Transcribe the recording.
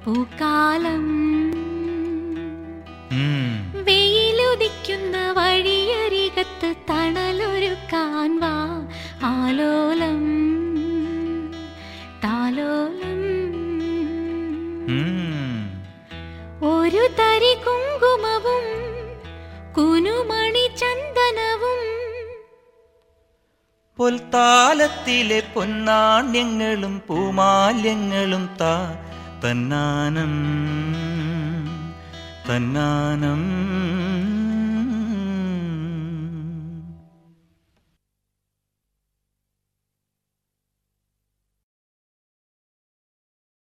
പൂക്കാലം ഉം. വെയിലുദിക്കുന്ന വഴിയരികത്ത് തണലൊരുക്കാൻ വാ ആലോലം താലോലം ഉം. ഒരു തരി കുങ്കുമവും കുനുമണി ചന്ദനവും പൊൽത്താലത്തിലെ പൊന്നാണ്യങ്ങളും പൂമാല്യങ്ങളും താ തന്നാനം തന്നാനം